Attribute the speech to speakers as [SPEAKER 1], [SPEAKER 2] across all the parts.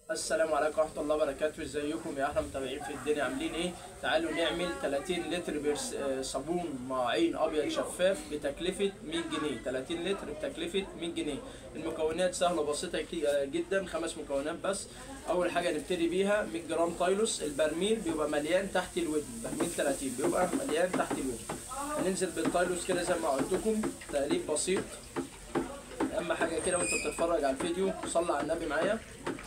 [SPEAKER 1] السلام عليكم ورحمة الله وبركاته ازيكم يا احلى متابعين في الدنيا عاملين ايه؟ تعالوا نعمل 30 لتر برس آه، صابون مواعين ابيض شفاف بتكلفة 100 جنيه 30 لتر بتكلفة 100 جنيه المكونات سهلة وبسيطة كي- آه، جدا خمس مكونات بس اول حاجة نبتدي بيها 100 جرام تايلوس البرميل بيبقى مليان تحت الودن برميل 30 بيبقى مليان تحت الودن هننزل بالتايلوس كده زي ما قلت لكم تقليب بسيط اهم حاجة كده وانت بتتفرج على الفيديو صلي على النبي معايا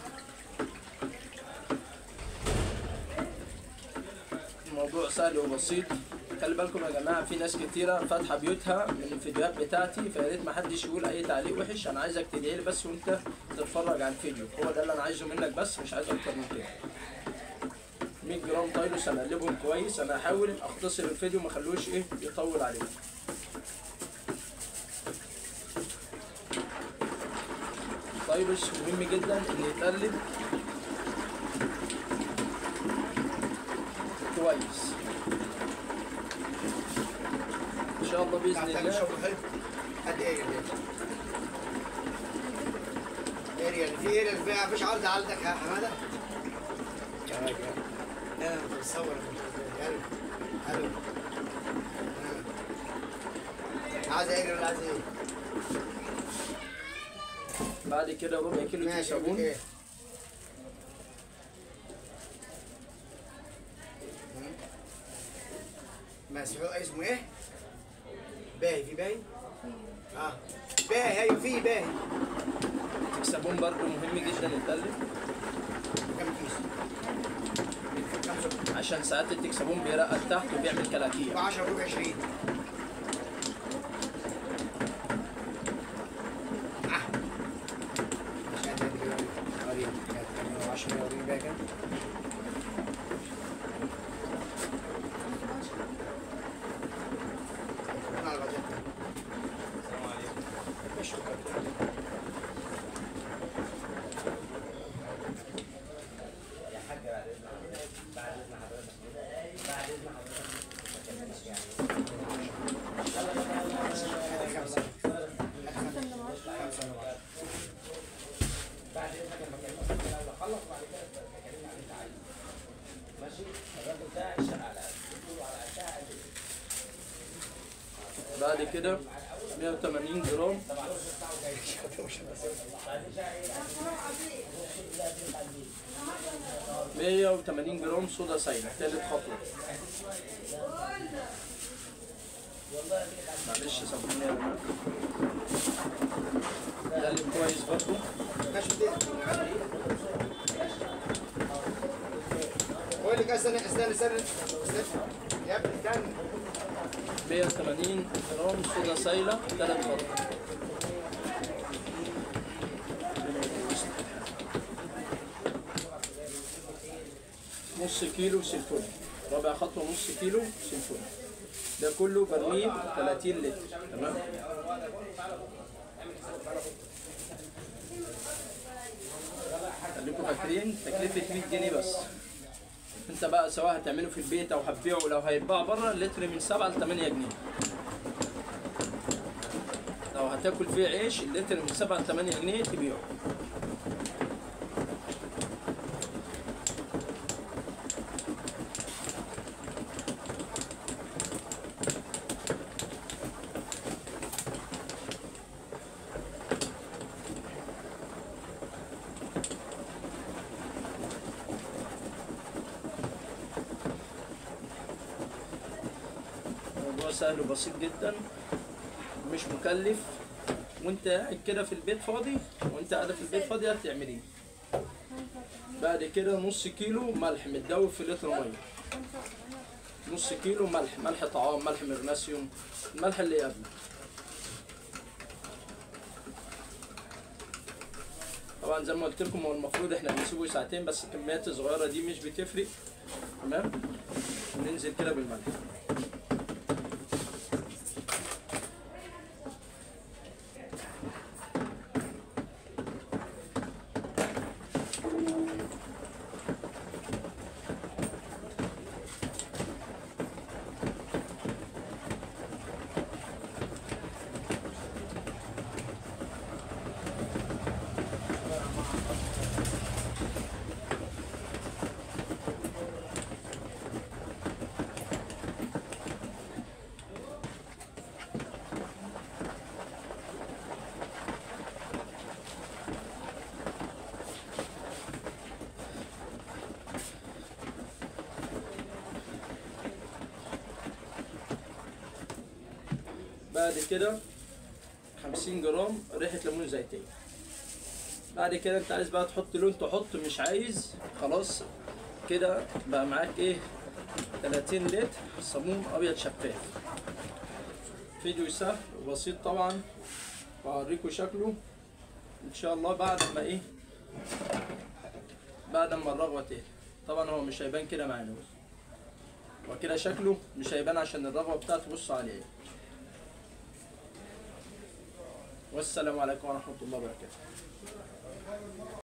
[SPEAKER 1] الموضوع سهل وبسيط خلي بالكم يا جماعه في ناس كتيره فاتحه بيوتها من الفيديوهات بتاعتي فيا ريت ما حدش يقول اي تعليق وحش انا عايزك تدعي لي بس وانت بتتفرج على الفيديو هو ده اللي انا عايزه منك بس مش عايز اكتر من كده 100 جرام تايلوس هنقلبهم كويس انا هحاول اختصر الفيديو ما اخلوش ايه يطول عليكم تايلوس مهم جدا ان يتقلب كويس ان شاء الله باذن
[SPEAKER 2] تحتاج
[SPEAKER 1] الله
[SPEAKER 2] شغل حلو قد ايه يا اريا اللي في اريا اللي فيها مفيش عرض عندك يا حماده انا بتصور حلو حلو آه. عايز اريا ولا عايز ايه؟
[SPEAKER 1] بعد كده ربع كيلو
[SPEAKER 2] ماشي
[SPEAKER 1] صابون
[SPEAKER 2] ايه؟ مسحوق اسمه ايه؟ باهي في باهي؟ اه باهي ايوه في باهي
[SPEAKER 1] الصابون برضو مهم جدا يتقلب
[SPEAKER 2] كم كيس؟ كم سكر؟
[SPEAKER 1] عشان ساعات التكسبون بيرقق تحت وبيعمل كلاكيع
[SPEAKER 2] 10 ربع 20 آه. مش قادر أدري أوريك. أوريك. 10 أوريك بقى كام؟ أنا على الغداء. مش شكرا. هذه خمسة. خمسة نوع.
[SPEAKER 1] بعد كده 180 جرام 180 جرام صودا سايلة تالت خطوة معلش سامحوني يا جماعة نقلب كويس برضو
[SPEAKER 2] ماشي بدي. بقول لك استنى استنى استنى استنى يا ابني استنى
[SPEAKER 1] 180 جرام صودا سايلة تالت خطوة نص كيلو سلفون رابع خطوة نص كيلو سلفون ده كله برميل 30 لتر تمام خليكم فاكرين تكلفة 100 جنيه بس انت بقى سواء هتعمله في البيت او هتبيعه لو هيتباع بره اللتر من 7 ل 8 جنيه لو هتاكل فيه عيش اللتر من 7 ل 8 جنيه تبيعه الموضوع سهل وبسيط جدا مش مكلف وانت قاعد كده في البيت فاضي وانت قاعده في البيت فاضي هتعمليه بعد كده نص كيلو ملح متدوب في لتر ميه نص كيلو ملح ملح طعام ملح مغنيسيوم الملح اللي قبله طبعا زي ما قلت لكم هو المفروض احنا بنسيبه ساعتين بس الكميات الصغيره دي مش بتفرق تمام ننزل كده بالملح بعد كده 50 جرام ريحه ليمون زيتين بعد كده انت عايز بقى تحط لون تحط مش عايز خلاص كده بقى معاك ايه 30 لتر صابون ابيض شفاف فيديو سهل وبسيط طبعا وهوريكم شكله ان شاء الله بعد ما ايه بعد ما الرغوه تهدى طبعا هو مش هيبان كده معانا هو كده شكله مش هيبان عشان الرغوه بتاعته بصوا عليه والسلام عليكم ورحمه الله وبركاته